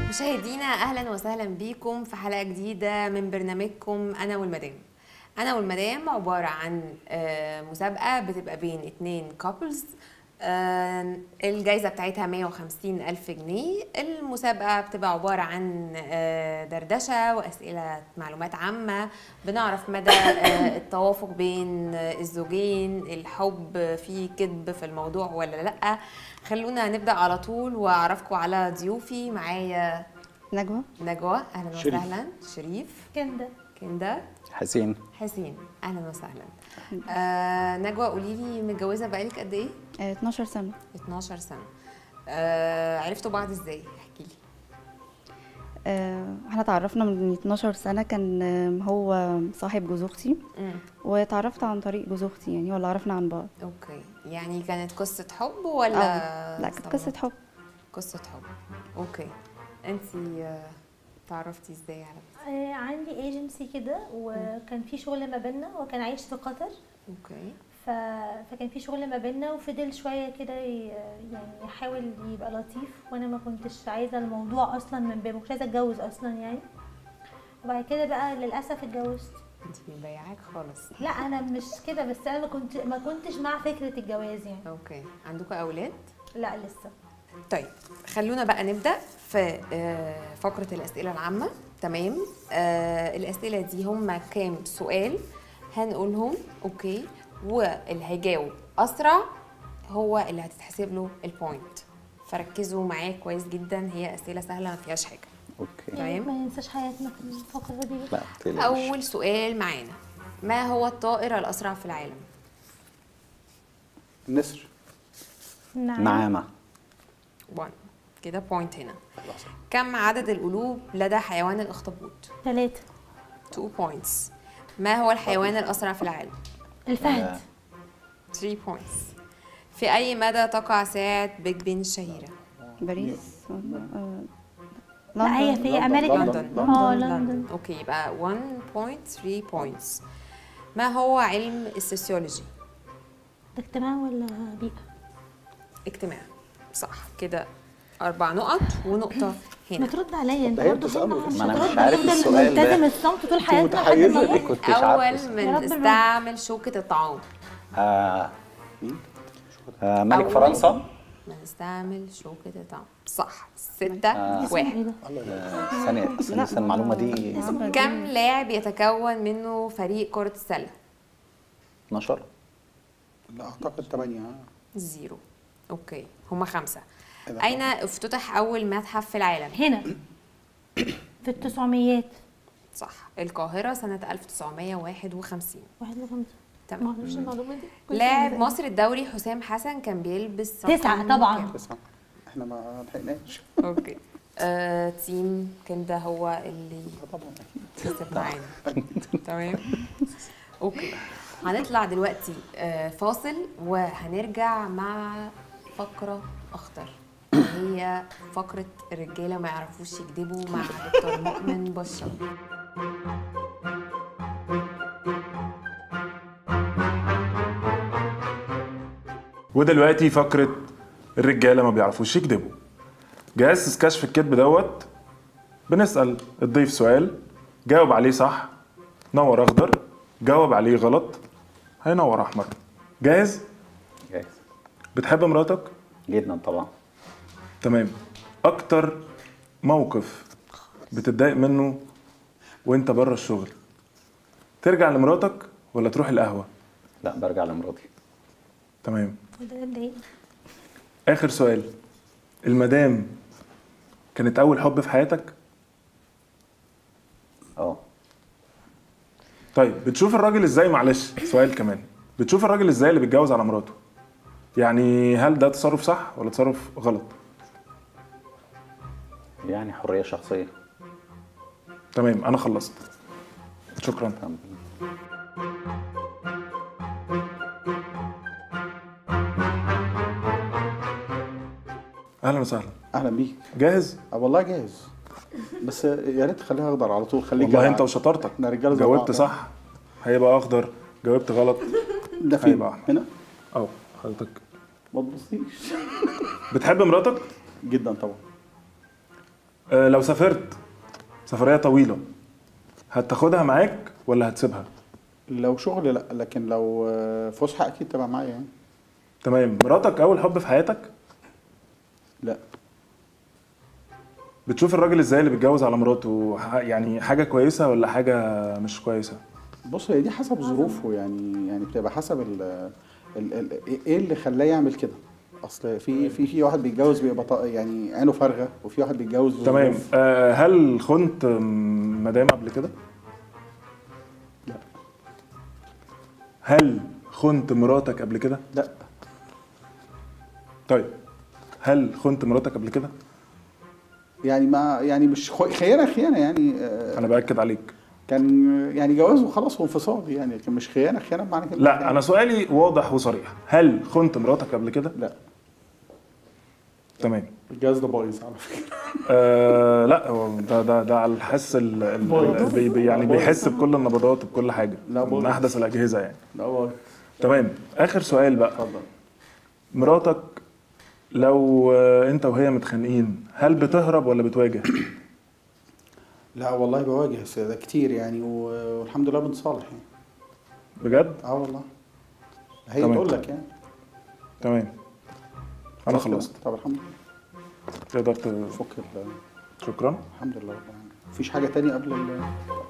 مشاهدينا اهلا وسهلا بيكم في حلقه جديده من برنامجكم انا والمدام انا والمدام عباره عن آه، مسابقه بتبقى بين اتنين كابلز الجايزة بتاعتها 150 ألف جنيه المسابقة بتبقى عبارة عن آه، دردشة وأسئلة معلومات عامة بنعرف مدى آه، التوافق بين آه، الزوجين الحب في كذب في الموضوع ولا لأ خلونا نبدأ على طول وأعرفكم على ضيوفي معايا نجوى نجوى أهلا شريف. وسهلا شريف كندا كندا حسين حسين أهلا وسهلا آه نجوى قولي لي متجوزة بقالك قد إيه؟ آه، 12 سنة 12 سنة آه عرفتوا بعض ازاي؟ احكي لي آه، احنا تعرفنا من 12 سنة كان آه، هو صاحب جوز اختي امم وتعرفت عن طريق جوز اختي يعني ولا عرفنا عن بعض اوكي يعني كانت قصة حب ولا آه، لا كانت صدمة؟ قصة حب قصة حب اوكي انتي آه تعرفتي ازاي على كده؟ آه، عندي ايجنسي كده وكان في شغل ما بينا وكان عايش في قطر اوكي ف... فكان في شغل ما بينا وفضل شويه كده ي... يعني يحاول يبقى لطيف وانا ما كنتش عايزه الموضوع اصلا من بابه مش عايزه اتجوز اصلا يعني وبعد كده بقى للاسف اتجوزت انتي مبيعاك خالص لا انا مش كده بس انا ما كنت ما كنتش مع فكره الجواز يعني اوكي عندكم اولاد؟ لا لسه طيب خلونا بقى نبدا في آه، فقره الاسئله العامه تمام آه، الاسئله دي هم كام سؤال هنقولهم اوكي واللي هيجاوب اسرع هو اللي هتتحسب له البوينت فركزوا معايا كويس جدا هي اسئله سهله ما فيهاش حاجه اوكي تمام. ما ننساش حياتنا في الفقره دي لا تقلقش اول سؤال معانا ما هو الطائر الاسرع في العالم النسر نعم نعامة 1 كده بوينت هنا كم عدد القلوب لدى حيوان الاخطبوط ثلاثه 2 بوينتس ما هو الحيوان الأسرع في العالم؟ الفهد 3 بوينتس في أي مدى تقع ساعة بيج بن الشهيرة؟ باريس ولا آه، لا هي لندن في لندن، امريكا لندن. اه لندن أوكي يبقى 1 بوينت 3 بوينتس ما هو علم السوسيولوجي؟ ده اجتماع ولا بيئه اجتماع صح كده أربع نقط ونقطة ما هنا ترد عليا انت ده هي برضه بتسأله. مش ما أنا هترد مش عارف هتفضل السؤال ده. ملتزم الصمت طول حياتنا لحد متحيزة ما ليه؟ أموت. كنتش عارفة أول اسمه. من يا رب استعمل شوكة الطعام آه. آه. ملك أول. فرنسا من استعمل شوكة الطعام صح ستة آه. اسمه ايه واحد ده؟ آه. ثانية أصل لسه المعلومة دي كم لاعب يتكون منه فريق كرة السلة؟ 12 لا اعتقد 8 زيرو اوكي هما خمسة إيه ده؟ أين افتتح أول متحف في العالم؟ هنا في التسعميات صح القاهرة سنة 1951 واحد وخمسة ما تمام اعرفش المعلومة دي كنت لاعب عايزة. مصر الدوري حسام حسن كان بيلبس تسعة رقم طبعاً. كام؟ تسعة احنا ما لحقناش اوكي آه، تيم كان ده هو اللي آه طبعا كسب معانا تمام اوكي هنطلع دلوقتي آه، فاصل وهنرجع مع فقرة أخطر هي فقرة الرجالة ما يعرفوش يكذبوا مع دكتور مؤمن بشار ودلوقتي فقرة الرجالة ما بيعرفوش يكذبوا جهاز كشف الكذب دوت بنسأل الضيف سؤال جاوب عليه صح نور أخضر جاوب عليه غلط هينور أحمر جاهز؟ جاهز بتحب مراتك؟ جدا طبعا تمام أكتر موقف بتتضايق منه وانت بره الشغل ترجع لمراتك ولا تروح القهوة؟ لا برجع لمراتي تمام ده ده ايه؟ آخر سؤال المدام كانت أول حب في حياتك؟ اه طيب بتشوف الراجل ازاي معلش سؤال كمان بتشوف الراجل ازاي اللي بيتجوز على مراته يعني هل ده تصرف صح ولا تصرف غلط يعني حرية شخصية تمام انا خلصت شكرا تمام. اهلا وسهلا اهلا بيك جاهز آه والله جاهز بس يا ريت خليها اخضر على طول خليك والله جدع. انت وشطارتك احنا رجاله زي جاوبت بعض. صح هيبقى اخضر جاوبت غلط ده فين هيبقى أحمر. هنا اهو حضرتك ما تبصيش بتحب مراتك جدا طبعا آه لو سافرت سفريه طويله هتاخدها معاك ولا هتسيبها لو شغل لا لكن لو آه، فسحه اكيد تبقى معايا يعني تمام مراتك اول حب في حياتك لا بتشوف الراجل ازاي اللي بيتجوز على مراته ح- يعني حاجه كويسه ولا حاجه مش كويسه بص هي دي حسب ظروفه يعني يعني بتبقى حسب ال ال ال ايه اللي خلاه يعمل كده اصل في في في واحد بيتجوز بيبقى طا- يعني عينه فارغه وفي واحد بيتجوز تمام بظروف. آه هل خنت م- مدام قبل كده لا هل خنت مراتك قبل كده لا طيب هل خنت مراتك قبل كده يعني ما يعني مش خو- خيانه خيانه يعني آه، انا باكد عليك كان يعني جواز وخلاص وانفصال يعني لكن مش خيانه خيانه بمعنى كده لا انا سؤالي واضح وصريح هل خنت مراتك قبل كده لا تمام الجواز ده بايظ على فكره آه لا هو ده ده ده على الحس ال ال ال بي بي يعني بيحس بكل النبضات بكل حاجه لا، من بايظ. احدث الاجهزه يعني لا بايظ تمام اخر سؤال بقى اتفضل مراتك لو آه، انت وهي متخانقين هل بتهرب ولا بتواجه لا والله بواجه بس ده كتير يعني و- والحمد لله بنصالح يعني بجد اه والله هي تمام. تقول لك يعني تمام انا خلاص كده. خلصت طب الحمد لله تقدر ت- فك ال- شكرا الحمد لله رب العالمين مفيش حاجه تانية قبل ال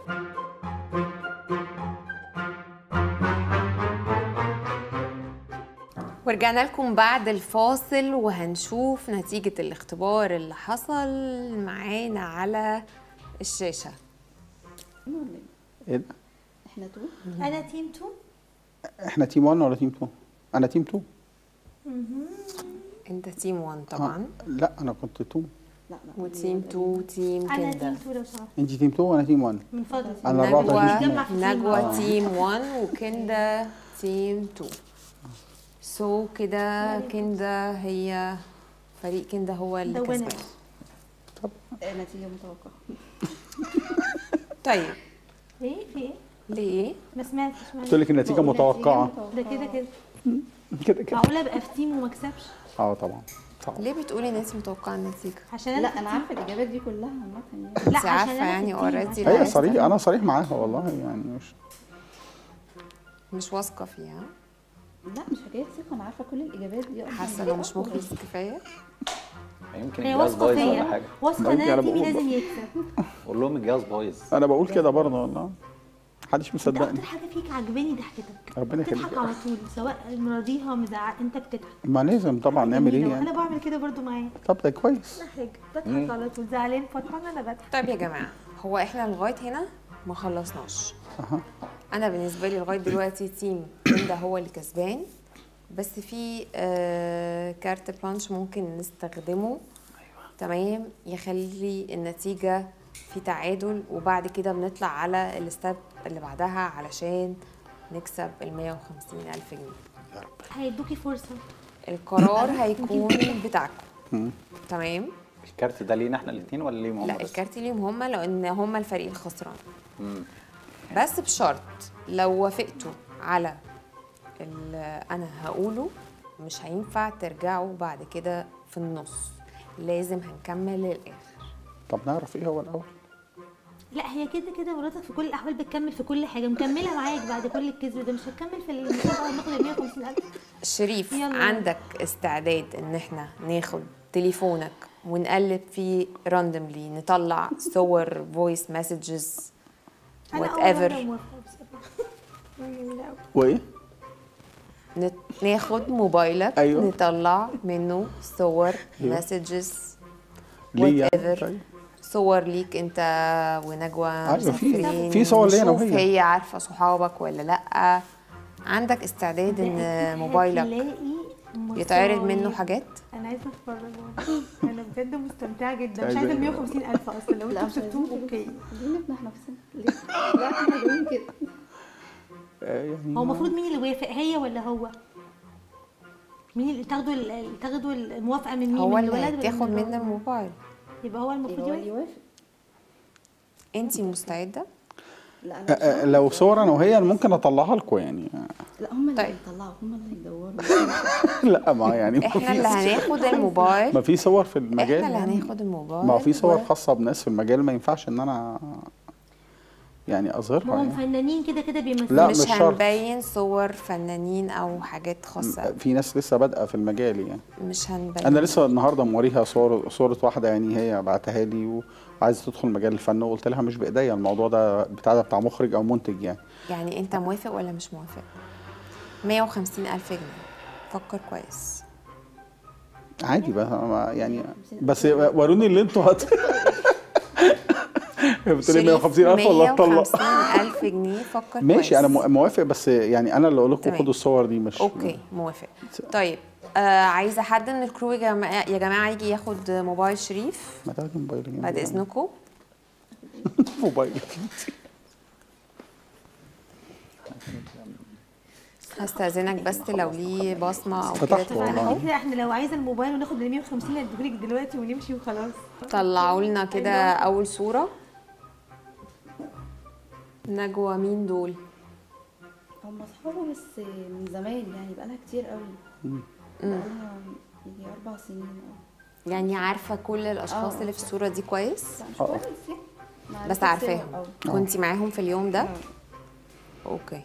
ورجعنا لكم بعد الفاصل وهنشوف نتيجة الاختبار اللي حصل معانا على الشاشة ايه ده؟ احنا تو انا تيم 2 احنا تيم 1 ولا تيم 2 انا تيم 2 انت تيم 1 طبعا لا انا كنت 2 لا لا وتيم 2 تيم انا كندا تيم 2 لو سمحت انت تيم 2 وانا تيم 1 من فضلك انا 14 نجوى نجمع في تيم نجوى واحد. تيم 1 وكندا تيم 2 سو كده كندا هي فريق كندا هو اللي The winner. كسبان نتيجة متوقعة طيب ايه في ايه ليه؟ ما سمعتش قلت لك النتيجه بقول متوقعه ده كده كده كده كده معقوله ابقى في تيم وما اكسبش اه طبعا طبعا ليه بتقولي ان انت متوقعه النتيجه؟ عشان انا لا في انا التيم. عارفة الإجابات دي كلها عامة يعني لا انت عارفة عشان أنا في يعني التيم، already عشان لا. هي عايز صريح تعمل. انا صريح معاها والله يعني مش مش واثقه فيها لا مش حكاية ثقة أنا عارفة كل الإجابات دي أصلا حاسه انه مش مخلص كفايه يمكن هي الجهاز واثقه بايظ ولا فيا حاجه واثقه ان بقولك انا أنا تيمي بقول لازم يكسب قول لهم الجهاز بايظ انا بقول كده برضه والله محدش انت مصدقني اكتر حاجه فيك عجباني ضحكتك ربنا بتضحك يخليك على طول سواء مراضيها مزعق انت بتضحك ما لازم طبعا نعمل ايه جميلة، يعني انا بعمل كده برضو معاه طب ده كويس لا حاجه بضحك على طول زعلان فرحان انا بضحك طيب يا جماعه هو احنا لغايه هنا ما خلصناش اها انا بالنسبه لي لغايه دلوقتي تيم كندا هو اللي كسبان بس في آه كارت بلانش ممكن نستخدمه تمام يخلي النتيجه في تعادل وبعد كده بنطلع على الستاب اللي بعدها علشان نكسب ال 150 الف جنيه هيدوكي فرصه القرار هيكون بتاعكم مم. تمام الكارت ده لينا احنا الاثنين ولا ليهم هم لا بس؟ الكارت ليهم هم لان هم الفريق الخسران مم. بس بشرط لو وافقتوا على اللي انا هقوله مش هينفع ترجعوا بعد كده في النص لازم هنكمل للاخر طب نعرف ايه هو الاول لا هي كده كده مراتك في كل الاحوال بتكمل في كل حاجه مكمله معاك بعد كل الكذب ده مش هتكمل في المسابقه ناخد ال 150000 شريف يلا. عندك استعداد ان احنا ناخد تليفونك ونقلب فيه راندوملي نطلع صور فويس مسجز انا وات اول مره ايفر موافقه بصراحه جميلة أوي. وايه ناخد موبايلك أيوة. نطلع منه صور أيوة. مسجز ليه وات يعني ايفر طيب. صور ليك انت ونجوى أيوة، في- مسافرين في صور ليا أنا نشوف وهي. هي عارفه صحابك ولا لا عندك استعداد ان ده موبايلك هتلاقي يتعرض منه مصايب. حاجات انا عايزه اتفرج والله. انا بجد مستمتعه جدا مش عايزة عايزه ال إيه؟ 150000 اصلا لو لا انتوا مش عايزين كسبتوه كده. اوكي ليه نقنع نفسنا ليه؟ لا احنا جايين كده آه، يعني هو المفروض مين اللي وافق هي ولا هو مين اللي تاخدوا ال- تاخدوا الموافقه من مين هو من اللي الولد ولا هتاخد من منه الراجل؟ الموبايل يبقى هو المفروض يبقى هو اللي يوافق يوافق انت مستعده لا آه، انا آه، لو صور انا وهي أنا ممكن اطلعها لكم يعني لا هم اللي طيب. هيطلعوا هم اللي هيدوروا لا ما يعني ما احنا اللي في هناخد الموبايل ما في صور في المجال احنا اللي يعني. هناخد الموبايل ما في صور و- خاصه بناس في المجال ما ينفعش ان انا يعني اظهرها هم يعني. فنانين كده كده بيمثلوا لا، مش مش شرط. هنبين صور فنانين او حاجات خاصه في ناس لسه بادئه في المجال يعني مش هنبين انا لسه النهارده موريها صور صوره واحده يعني هي بعتها لي وعايزه تدخل مجال الفن وقلت لها مش بايديا الموضوع ده بتاع ده بتاع مخرج او منتج يعني يعني انت موافق ولا مش موافق 150 الف جنيه فكر كويس عادي بقى ما- يعني بس وروني اللي انتوا هت قلت لي 150000 ولا اطلق 150 الف جنيه فكر ماشي كويس. انا مو- موافق بس يعني انا اللي اقول لكم تمام. خدوا الصور دي مش اوكي موافق طيب آه عايزه حد من الكرو يا جماعه يا جماعه يجي ياخد موبايل شريف ما تاخدي موبايلي جنبي بعد بقى. اذنكم موبايلي هستاذنك بس لو ليه بصمه او كده فتحته تفتحه. والله. على فكره احنا لو عايزه الموبايل وناخد ال 150 اللي هديهولك دلوقتي ونمشي وخلاص طلعوا لنا كده اول صوره نجوى مين دول هم اصحابه بس من زمان يعني بقالها كتير قوي بقالها يجي اربع سنين اه يعني عارفه كل الاشخاص آه. اللي في الصوره دي كويس لا مش آه. كويس يعني معرفة بس سوا عارفاهم أوي. كنتي معاهم في اليوم ده آه. اوكي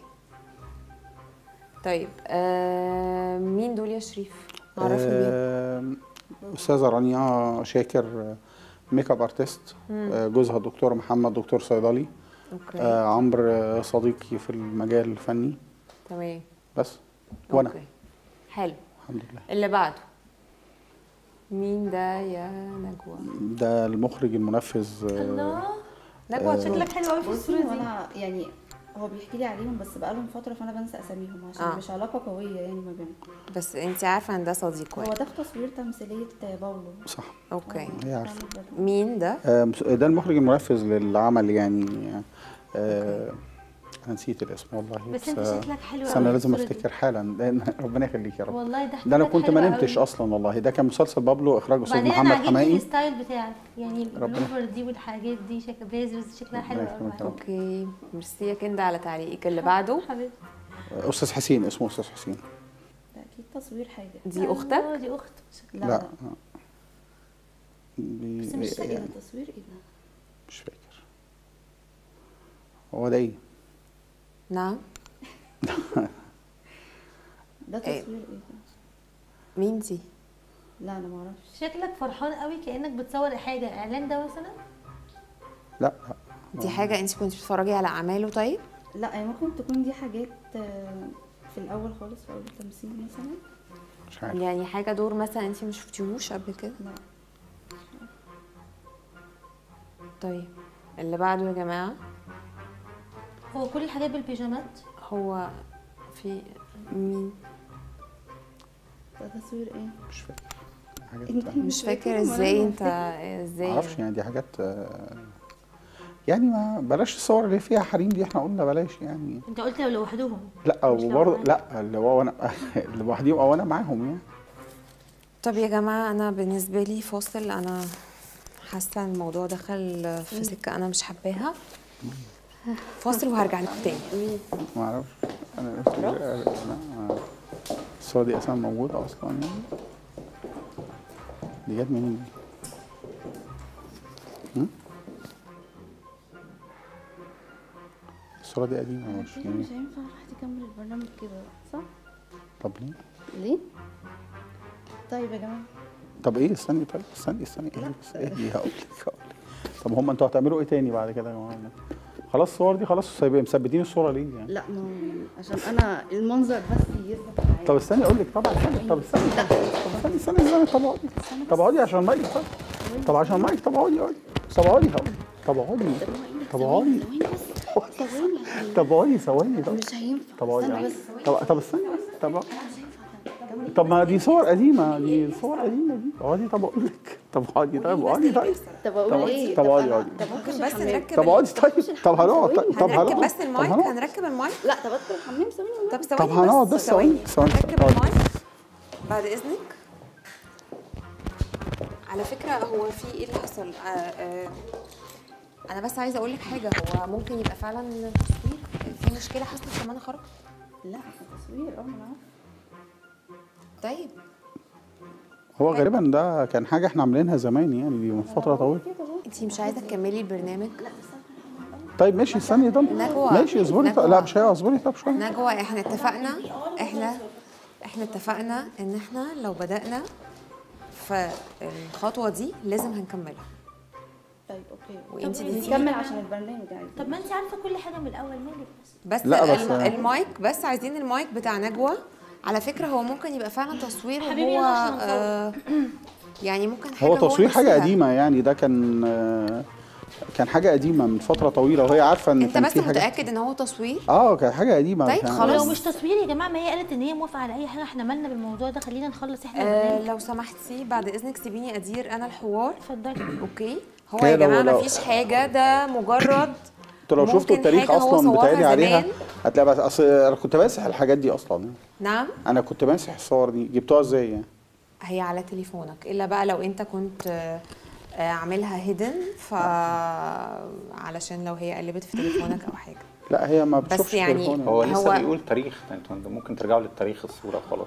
طيب آه مين دول يا شريف عرفني بيهم آم، استاذه رانيا شاكر آه، ميك اب ارتست آه، جوزها دكتور محمد دكتور صيدلي اوكي آه، عمرو آه، صديقي في المجال الفني تمام بس وانا اوكي حلو الحمد لله اللي بعده مين ده يا نجوى ده المخرج المنفذ آه، الله نجوى شكلك حلو قوي في بصي الصوره دي وانا يعني هو بيحكي لي عليهم بس بقالهم فتره فانا بنسى اساميهم عشان آه. مش علاقه قويه يعني ما بينهم بس انت عارفه ان ده صديق هو واحد ده في تصوير تمثيليه باولو صح اوكي هي عارفه مين ده آه، مس- ده المخرج المنفذ للعمل يعني آه، انا نسيت الاسم والله بس انت آه، شكلك حلو بس قوي انا في لازم الصورة دي. افتكر حالا لان ربنا يخليك يا رب والله ده ده انا حاجات كنت ما حلوة نمتش قوي. اصلا والله ده كان مسلسل بابلو اخراج استاذ وبعدين انا محمد عاجبني حمائي الستايل بتاعك يعني ربنا- البلوفر دي والحاجات دي شكل بيزرز شكلها حلو الله قوي يكرمك يا رب. اوكي ميرسي يا كندا على تعليقك اللي بعده حبيبتي آه، استاذ حسين اسمه استاذ حسين ده اكيد تصوير حاجه دي آه، اختك دي اخت لا لا لا آه. دي- بس مش يعني ايه ده تصوير ايه ده مش فاكر هو ده ايه نعم ده إيه. تصوير ايه ده مين دي لا انا ما اعرفش شكلك فرحان قوي كانك بتصور حاجه اعلان ده مثلا لا لا دي حاجه انت كنت بتتفرجي على اعماله طيب لا يعني ممكن تكون دي حاجات آه، في الاول خالص في اول التمثيل مثلا مش عارف يعني حاجه دور مثلا انت ما شفتيهوش قبل كده لا طيب اللي بعده يا جماعه هو كل الحاجات بالبيجامات هو في مين ده تصوير ايه مش فاكر حاجات انت مش فاكر ولا ازاي أنا انت ازاي معرفش يعني دي حاجات آه، يعني ما بلاش الصور اللي فيها حريم دي احنا قلنا بلاش يعني انت قلت لو لوحدهم لا مش لو وبرضه معاهم. لا اللي هو انا اللي لوحديهم او انا معاهم يعني طب يا جماعه انا بالنسبه لي فاصل انا حاسه الموضوع دخل في سكه انا مش حباها فاصل وهرجع لكم تاني ما اعرفش انا قلت لا ما- الصور دي اصلا موجوده اصلا يعني دي جت منين دي؟ هم؟ الصورة دي قديمة مش كده جميلة مش هينفع الواحد يكمل البرنامج كده صح طب ليه؟ ليه طيب يا جماعه طب ايه استني طيب استني استني ايه بس ايه دي هقول لك هقول لك طب هم انتوا هتعملوا ايه تاني بعد كده يا جماعه خلاص الصور دي خلاص سايبين مثبتين الصوره ليه يعني لا ما هو عشان انا المنظر بس يثبت معايا طب استني اقول لك طبعا استني طب استني طب استني استني استني طب اقعدي طب اقعدي عشان المايك طب طب عشان المايك طب اقعدي اقعدي طب اقعدي هقول طب اقعدي طب اقعدي ثواني بس ثواني طب اقعدي ثواني طب مش هينفع طب اقعدي استنى اقعدي. بس طب طب استني بس طب طب ما دي صور قديمه دي صور قديمه دي اقعدي طب اقول لك طب اقعدي طيب اقعدي طيب طب اقول طب- ايه طب اقعدي أنا- اقعدي. طب ممكن ممكن بس نركب طب اقعدي طيب طب هنقعد طيب طب هنركب هنقعد بس طب المايك هنقعد هنركب المايك لا طب ادخل الحمام ثواني طب ثواني طب هنقعد بس ثواني ثواني هنركب اقعدي. المايك بعد اذنك على فكره هو في ايه اللي حصل آه آه انا بس عايزه اقول لك حاجه هو ممكن يبقى فعلا تصوير في مشكله حصلت لما انا خرجت لا تصوير اه ما انا عارفة. طيب هو غالبا ده كان حاجه احنا عاملينها زمان يعني دي من فتره طويله انت مش عايزه تكملي البرنامج طيب ماشي استني طب نجوى. ماشي اصبري طب نجوى. لا مش هي اصبري طب شويه نجوى احنا اتفقنا احنا احنا اتفقنا ان احنا لو بدأنا فالخطوة دي لازم هنكملها طيب اوكي وانت طب اديتيني نكمل بقى. عشان البرنامج عادي طب ما انت عارفه كل حاجه من الاول مالك بس بس, لا، بس- الم- المايك بس عايزين المايك بتاع نجوى على فكرة هو ممكن يبقى فعلا تصوير حبيبي وهو يلا عشان نصور. آه يعني ممكن حاجة هو تصوير حاجه نسيها. قديمه يعني ده كان آه، كان حاجه قديمه من فتره طويله وهي عارفه ان انت كان بس في حاجه متأكد ان هو تصوير اه كانت حاجه قديمه طيب كان- خلاص. ولو مش تصوير يا جماعه ما هي قالت ان هي موافقه على اي حاجه احنا مالنا بالموضوع ده خلينا نخلص احنا آه البرنامج. لو سمحتي بعد اذنك سيبيني ادير انا الحوار اتفضلي اوكي هو كده يا لو- جماعة لو- مفيش حاجة ده مجرد انتوا لو شفتوا ممكن التاريخ حاجة هو اصلا صورها بتاعي عليها زمان. هتلاقي بس اصل انا كنت ماسح الحاجات دي اصلا نعم انا كنت ماسح الصور دي جبتوها ازاي يعني هي على تليفونك الا بقى لو انت كنت آه، آه، عاملها هيدن ف علشان لو هي قلبت في تليفونك او حاجه لا هي ما بس بتشوفش يعني- تليفون هو هو- لسه بيقول تاريخ انتوا ممكن ترجعوا للتاريخ الصوره خلاص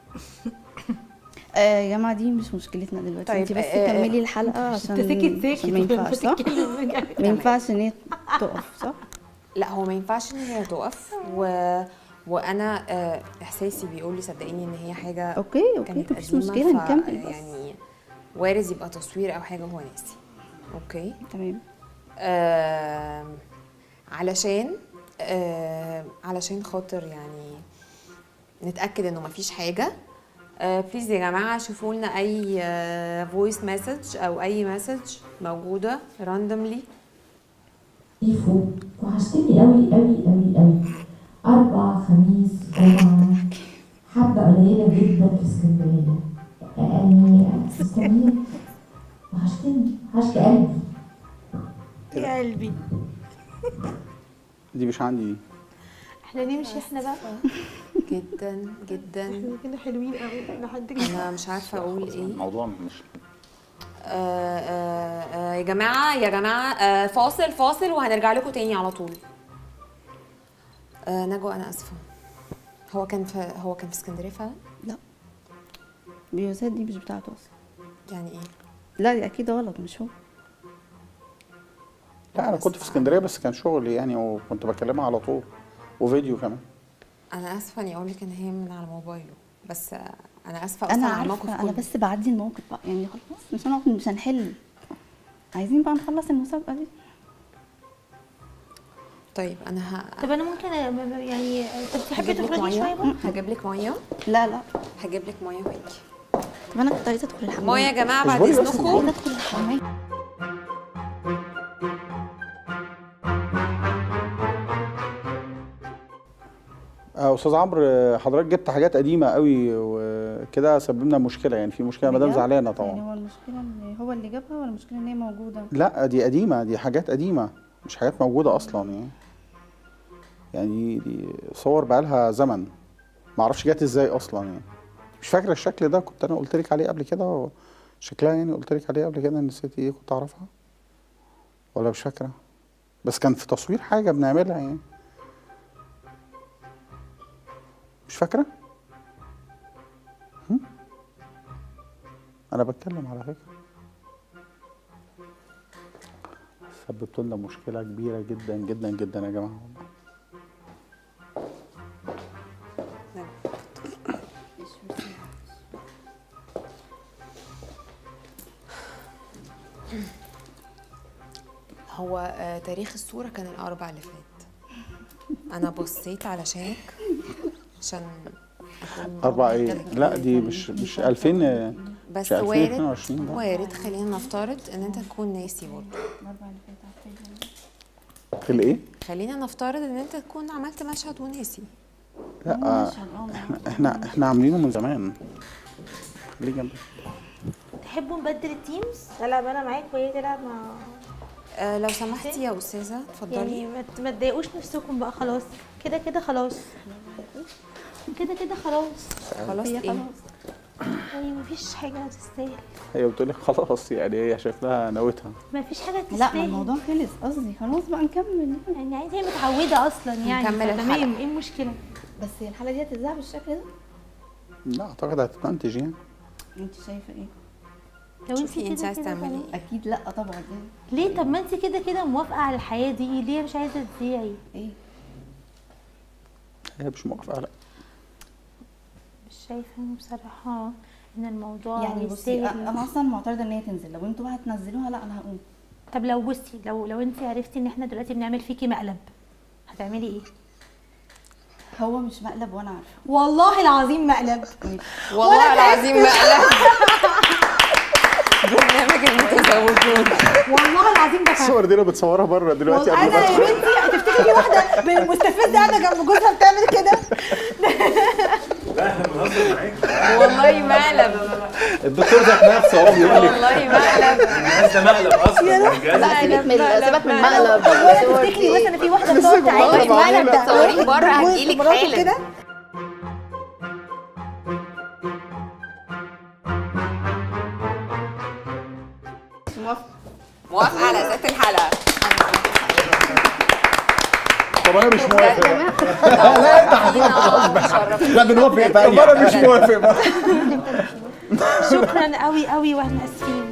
آه يا جماعه دي مش مشكلتنا دلوقتي طيب، انت بس آه، آه، كملي الحلقه عشان عشان ما ينفعش صح؟ ما ينفعش ان هي تقف صح؟ لا هو ما ينفعش ان هي تقف و... وانا آه، احساسي بيقول لي صدقيني ان هي حاجه اوكي اوكي كانت مفيش قديمة، مشكله ف- نكمل بس يعني وارد يبقى تصوير او حاجه هو ناسي اوكي تمام آم، علشان آم، علشان خاطر يعني نتاكد انه مفيش حاجه بليز يا جماعه شوفوا لنا اي فويس مسج او اي مسج موجوده راندوملي شيفو وحشتني قوي قوي قوي قوي أربع خميس جمعة حبة قليلة جدا في اسكندرية يعني اسكندرية وحشتني وحشت قلبي يا قلبي دي مش عندي دي احنا نمشي احنا بقى جدا جدا احنا كده حلوين قوي لحد انا مش عارفه اقول ايه الموضوع مش آه، آه، آه، يا جماعه يا جماعه آه، فاصل فاصل وهنرجع لكم تاني على طول آه، نجوى انا اسفه هو كان في هو كان في اسكندريه فعلا لا بيوزات دي مش بتاعته اصلا يعني ايه لا دي اكيد غلط مش هو لا انا كنت في اسكندريه بس كان شغل يعني وكنت بكلمها على طول وفيديو كمان انا اسفه اني اقول لك ان هي من على موبايله بس آه، انا اسفه اصلا انا على الموقف عارفه كله انا بس بعدي الموقف بقى يعني خلاص مش هنقعد مش هنحل عايزين بقى نخلص المسابقه دي طيب انا ه... طب انا ممكن أ- يعني طب تحبي هجيب لك تخرجي شويه ميه بقى هجيب لك ميه لا لا هجيب لك ميه ويجي طب انا كنت عايزه ادخل الحمام ميه يا جماعه بعد اصبري بس. اذنكم عايزه ادخل الحمام آه، استاذ عمرو آه، حضرتك جبت حاجات قديمه قوي وكده سببنا مشكله يعني في مشكله مدام بجد؟ زعلانه يعني طبعا هو المشكله ان هو اللي جابها ولا المشكله ان هي موجوده لا دي قديمه دي حاجات قديمه مش حاجات موجوده اصلا يعني يعني دي صور بقالها زمن ما اعرفش جت ازاي اصلا يعني مش فاكره الشكل ده كنت انا قلت لك عليه قبل كده شكلها يعني قلت لك عليه قبل كده نسيت ايه كنت اعرفها ولا مش فاكره بس كان في تصوير حاجه بنعملها يعني مش فاكره هم؟ انا بتكلم على فكره سببت لنا مشكله كبيره جدا جدا جدا يا جماعه والله هو آه، تاريخ الصورة كان الأربع اللي فات أنا بصيت علشانك عشان أكون أربعة إيه؟ جدا. لا دي مش مش 2000 بس مش وارد 2022 ده. وارد خلينا نفترض إن أنت تكون ناسي برضه الاربعه اللي فاتت عارفة في الإيه؟ خلينا نفترض إن أنت تكون عملت مشهد وناسي لا آه، احنا احنا احنا عاملينه من زمان خليه جنبي تحبوا نبدل التيمز العب انا معاك وهي تلعب مع آه لو سمحتي يا أستاذة اتفضلي يعني ما ت- ما تضايقوش نفسكم بقى خلاص كده كده خلاص كده كده خلاص خلاص هي إيه خلاص يعني مفيش حاجه تستاهل هي بتقول لك خلاص يعني هي شايفاها نوتها مفيش حاجه تستاهل لا ما الموضوع خلص قصدي خلاص بقى نكمل يعني عايزه هي متعوده اصلا يعني نكمل تمام الحلقة. ايه المشكله بس هي الحاله دي هتتذاع بالشكل ده لا اعتقد هتتمنتج يعني انت شايفه ايه لو شوفي كده انت عايزه كده تعملي خلاص. ايه اكيد لا طبعا يعني ليه طب ما انت كده كده موافقه على الحياه دي ليه مش عايزه تذيعي ايه هي مش موافقه لا مش شايفه أنا بصراحه ان الموضوع يعني بصي يستاهل. انا اصلا معترضه ان هي تنزل لو انتوا بقى هتنزلوها لا انا هقوم طب لو بصي لو لو انت عرفتي ان احنا دلوقتي بنعمل فيكي مقلب هتعملي ايه هو مش مقلب وانا عارفه والله العظيم مقلب والله العظيم مقلب برنامج المتزوجون والله العظيم ده فعلا. الصور دي انا بتصورها بره دلوقتي والله قبل انا ما يا ادخل بنتي هتفتكري في واحده مستفزه قاعده جنب جوزها بتعمل كده لا احنا بنهزر معاك والله مقلب الدكتور ذات نفسه هو بيقول لك والله مقلب الجهاز ده مقلب اصلا الجهاز لا سيبك من مقلب، سيبك من مقلب. المقلب طب ولا تفتكري مثلا في واحده بتقعد تعيط والله مقلب معقولة. تصوري بره هتجيلك مراته حالا كده موافقه على ذات الحلقه طب انا مش موافق لا انت هتبقى لا بنوافق طب انا مش موافق بقى شكرا قوي قوي واحنا اسفين